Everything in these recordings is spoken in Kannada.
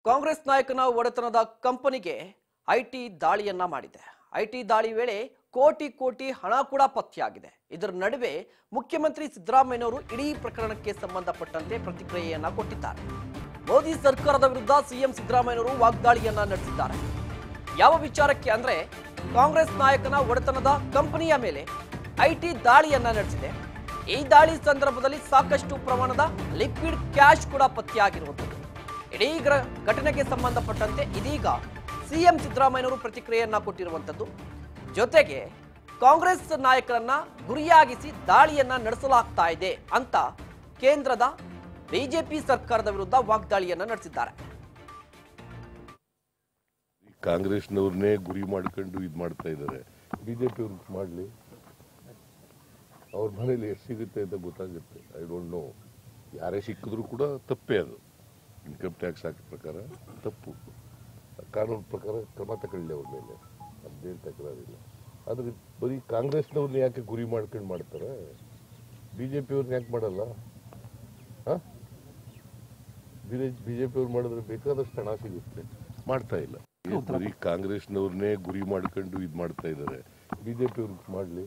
ಕಾಂಗ್ರೆಸ್ ನಾಯಕನ ಒಡೆತನದ ಕಂಪನಿಗೆ ಐಟಿ ದಾಳಿಯನ್ನ ಮಾಡಿದೆ ಐಟಿ ದಾಳಿ ವೇಳೆ ಕೋಟಿ ಕೋಟಿ ಹಣ ಕೂಡ ಪತ್ತೆಯಾಗಿದೆ ಇದರ ನಡುವೆ ಮುಖ್ಯಮಂತ್ರಿ ಸಿದ್ದರಾಮಯ್ಯನವರು ಇಡೀ ಪ್ರಕರಣಕ್ಕೆ ಸಂಬಂಧಪಟ್ಟಂತೆ ಪ್ರತಿಕ್ರಿಯೆಯನ್ನ ಕೊಟ್ಟಿದ್ದಾರೆ ಮೋದಿ ಸರ್ಕಾರದ ವಿರುದ್ಧ ಸಿಎಂ ಸಿದ್ದರಾಮಯ್ಯನವರು ವಾಗ್ದಾಳಿಯನ್ನ ನಡೆಸಿದ್ದಾರೆ ಯಾವ ವಿಚಾರಕ್ಕೆ ಅಂದ್ರೆ ಕಾಂಗ್ರೆಸ್ ನಾಯಕನ ಒಡೆತನದ ಕಂಪನಿಯ ಮೇಲೆ ಐಟಿ ದಾಳಿಯನ್ನ ನಡೆಸಿದೆ ಈ ದಾಳಿ ಸಂದರ್ಭದಲ್ಲಿ ಸಾಕಷ್ಟು ಪ್ರಮಾಣದ ಲಿಕ್ವಿಡ್ ಕ್ಯಾಶ್ ಕೂಡ ಪತ್ತೆಯಾಗಿರುವಂಥದ್ದು ಇಡೀ ಗ್ರ- ಘಟನೆಗೆ ಸಂಬಂಧಪಟ್ಟಂತೆ ಇದೀಗ ಸಿಎಂ ಸಿದ್ದರಾಮಯ್ಯನವರು ಪ್ರತಿಕ್ರಿಯೆಯನ್ನ ಕೊಟ್ಟಿರುವಂಥದ್ದು ಜೊತೆಗೆ ಕಾಂಗ್ರೆಸ್ ನಾಯಕರನ್ನ ಗುರಿಯಾಗಿಸಿ ದಾಳಿಯನ್ನ ನಡೆಸಲಾಗ್ತಾ ಇದೆ ಅಂತ ಕೇಂದ್ರದ ಬಿಜೆಪಿ ಸರ್ಕಾರದ ವಿರುದ್ಧ ವಾಗ್ದಾಳಿಯನ್ನ ನಡೆಸಿದ್ದಾರೆ ಕಾಂಗ್ರೆಸ್ನವ್ರನ್ನೇ ಗುರಿ ಮಾಡ್ಕೊಂಡು ಇದು ಮಾಡ್ತಾ ಇದ್ದಾರೆ ಬಿಜೆಪಿ ಅವ್ರು ಮಾಡಲಿ ಅವ್ರ ಮನೇಲಿ ಎಷ್ಟು ಸಿಗುತ್ತೆ ಅಂತ ಗೊತ್ತಾಗುತ್ತೆ ಐ ಡೋಂಟ್ ನೋ ಯಾರೇ ಸಿಕ್ಕಿದ್ರು ಕೂಡ ತಪ್ಪೇ ಅದು ಇನ್ಕಮ್ ಟ್ಯಾಕ್ಸ್ ಹಾಕೋ ಪ್ರಕಾರ ತಪ್ಪು ಕಾನೂನು ಪ್ರಕಾರ ಕ್ರಮ ತಗೊಳ್ಳಿ ಅವ್ರ ಮೇಲೆ ಅದೇನು ತಕರಾರಿಲ್ಲ ಆದರೆ ಬರೀ ಕಾಂಗ್ರೆಸ್ನವ್ರನ್ನ ಯಾಕೆ ಗುರಿ ಮಾಡ್ಕೊಂಡು ಮಾಡ್ತಾರೆ ಬಿಜೆಪಿ ಅವ್ರನ್ನ ಯಾಕೆ ಮಾಡಲ್ಲ ಹಾಂ ಬಿಜೆಪಿ ಅವ್ರು ಮಾಡಿದ್ರೆ ಬೇಕಾದಷ್ಟು ಹಣ ಸಿಗುತ್ತೆ ಮಾಡ್ತಾ ಇಲ್ಲ ಈ ಬರೀ ಕಾಂಗ್ರೆಸ್ನವ್ರನ್ನೇ ಗುರಿ ಮಾಡ್ಕೊಂಡು ಇದು ಮಾಡ್ತಾ ಇದ್ದಾರೆ ಬಿಜೆಪಿ ಅವ್ರು ಮಾಡಲಿ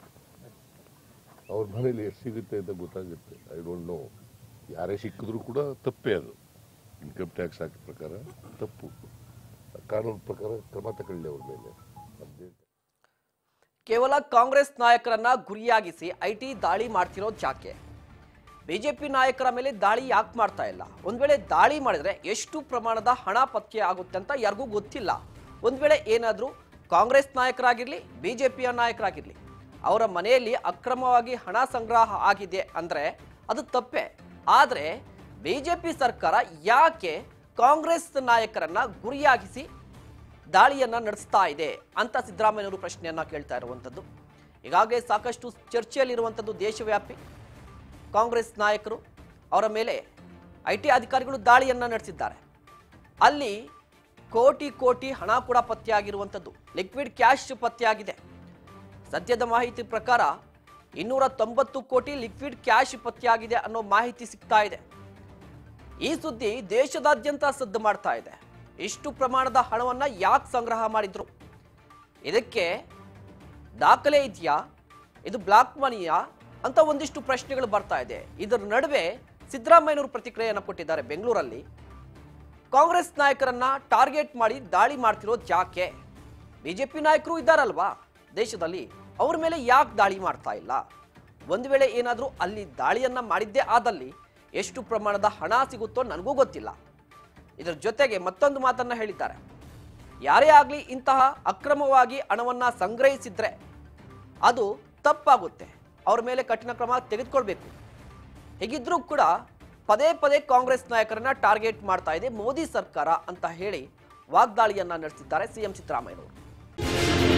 ಅವ್ರ ಮನೇಲಿ ಎಷ್ಟು ಸಿಗುತ್ತೆ ಅಂತ ಗೊತ್ತಾಗುತ್ತೆ ಐ ಡೋಂಟ್ ನೋ ಯಾರೇ ಸಿಕ್ಕಿದ್ರು ಕೂಡ ತಪ್ಪೇ ಅದು ಇನ್ಕಮ್ ಟ್ಯಾಕ್ಸ್ ಹಾಕೋ ಪ್ರಕಾರ ತಪ್ಪು ಕಾನೂನು ಪ್ರಕಾರ ಕ್ರಮ ತಗೊಳ್ಳಿ ಅವ್ರ ಮೇಲೆ ಅದೇನು ಕೇವಲ ಕಾಂಗ್ರೆಸ್ ನಾಯಕರನ್ನ ಗುರಿಯಾಗಿಸಿ ಐಟಿ ದಾಳಿ ಮಾಡ್ತಿರೋದು ಯಾಕೆ ಬಿಜೆಪಿ ನಾಯಕರ ಮೇಲೆ ದಾಳಿ ಯಾಕೆ ಮಾಡ್ತಾ ಇಲ್ಲ ಒಂದ್ ವೇಳೆ ದಾಳಿ ಮಾಡಿದ್ರೆ ಎಷ್ಟು ಪ್ರಮಾಣದ ಹಣ ಪತ್ತೆ ಆಗುತ್ತೆ ಅಂತ ಯಾರಿಗೂ ಗೊತ್ತಿಲ್ಲ ಒಂದ್ ವೇಳೆ ಏನಾದ್ರೂ ಕಾಂಗ್ರೆಸ್ ನಾಯಕರಾಗಿರ್ಲಿ ಬಿಜೆಪಿಯ ನಾಯಕರಾಗಿರ್ಲಿ ಅವರ ಮನೆಯಲ್ಲಿ ಅಕ್ರಮವಾಗಿ ಹಣ ಸಂಗ್ರಹ ಆಗಿದೆ ಅಂದ್ರೆ ಅದು ತಪ್ಪೆ ಆದ್ರೆ ಬಿಜೆಪಿ ಸರ್ಕಾರ ಯಾಕೆ ಕಾಂಗ್ರೆಸ್ ನಾಯಕರನ್ನ ಗುರಿಯಾಗಿಸಿ ದಾಳಿಯನ್ನ ನಡೆಸ್ತಾ ಇದೆ ಅಂತ ಸಿದ್ದರಾಮಯ್ಯನವರು ಪ್ರಶ್ನೆಯನ್ನ ಕೇಳ್ತಾ ಇರುವಂಥದ್ದು ಈಗಾಗಲೇ ಸಾಕಷ್ಟು ಚರ್ಚೆಯಲ್ಲಿರುವಂಥದ್ದು ದೇಶವ್ಯಾಪಿ ಕಾಂಗ್ರೆಸ್ ನಾಯಕರು ಅವರ ಮೇಲೆ ಐ ಟಿ ಅಧಿಕಾರಿಗಳು ದಾಳಿಯನ್ನ ನಡೆಸಿದ್ದಾರೆ ಅಲ್ಲಿ ಕೋಟಿ ಕೋಟಿ ಹಣ ಕೂಡ ಪತ್ತೆಯಾಗಿರುವಂಥದ್ದು ಲಿಕ್ವಿಡ್ ಕ್ಯಾಶ್ ಪತ್ತೆಯಾಗಿದೆ ಸದ್ಯದ ಮಾಹಿತಿ ಪ್ರಕಾರ ಇನ್ನೂರ ತೊಂಬತ್ತು ಕೋಟಿ ಲಿಕ್ವಿಡ್ ಕ್ಯಾಶ್ ಪತ್ತೆಯಾಗಿದೆ ಅನ್ನೋ ಮಾಹಿತಿ ಸಿಗ್ತಾ ಇದೆ ಈ ಸುದ್ದಿ ದೇಶದಾದ್ಯಂತ ಸದ್ದು ಮಾಡ್ತಾ ಇದೆ ಇಷ್ಟು ಪ್ರಮಾಣದ ಹಣವನ್ನ ಯಾಕೆ ಸಂಗ್ರಹ ಮಾಡಿದ್ರು ಇದಕ್ಕೆ ದಾಖಲೆ ಇದೆಯಾ ಇದು ಬ್ಲಾಕ್ ಮನಿಯಾ ಅಂತ ಒಂದಿಷ್ಟು ಪ್ರಶ್ನೆಗಳು ಬರ್ತಾ ಇದೆ ಇದರ ನಡುವೆ ಸಿದ್ದರಾಮಯ್ಯನವರು ಪ್ರತಿಕ್ರಿಯೆಯನ್ನು ಕೊಟ್ಟಿದ್ದಾರೆ ಬೆಂಗಳೂರಲ್ಲಿ ಕಾಂಗ್ರೆಸ್ ನಾಯಕರನ್ನ ಟಾರ್ಗೆಟ್ ಮಾಡಿ ದಾಳಿ ಮಾಡ್ತಿರೋದು ಯಾಕೆ ಬಿಜೆಪಿ ನಾಯಕರು ಇದ್ದಾರಲ್ವಾ ದೇಶದಲ್ಲಿ ಅವ್ರ ಮೇಲೆ ಯಾಕೆ ದಾಳಿ ಮಾಡ್ತಾ ಇಲ್ಲ ಒಂದು ವೇಳೆ ಏನಾದರೂ ಅಲ್ಲಿ ದಾಳಿಯನ್ನ ಮಾಡಿದ್ದೇ ಆದಲ್ಲಿ ಎಷ್ಟು ಪ್ರಮಾಣದ ಹಣ ಸಿಗುತ್ತೋ ನನಗೂ ಗೊತ್ತಿಲ್ಲ ಇದರ ಜೊತೆಗೆ ಮತ್ತೊಂದು ಮಾತನ್ನ ಹೇಳಿದ್ದಾರೆ ಯಾರೇ ಆಗಲಿ ಇಂತಹ ಅಕ್ರಮವಾಗಿ ಹಣವನ್ನ ಸಂಗ್ರಹಿಸಿದ್ರೆ ಅದು ತಪ್ಪಾಗುತ್ತೆ ಅವ್ರ ಮೇಲೆ ಕಠಿಣ ಕ್ರಮ ತೆಗೆದುಕೊಳ್ಬೇಕು ಹೀಗಿದ್ರೂ ಕೂಡ ಪದೇ ಪದೇ ಕಾಂಗ್ರೆಸ್ ನಾಯಕರನ್ನ ಟಾರ್ಗೆಟ್ ಮಾಡ್ತಾ ಇದೆ ಮೋದಿ ಸರ್ಕಾರ ಅಂತ ಹೇಳಿ ವಾಗ್ದಾಳಿಯನ್ನ ನಡೆಸಿದ್ದಾರೆ ಸಿಎಂ ಸಿದ್ದರಾಮಯ್ಯನವರು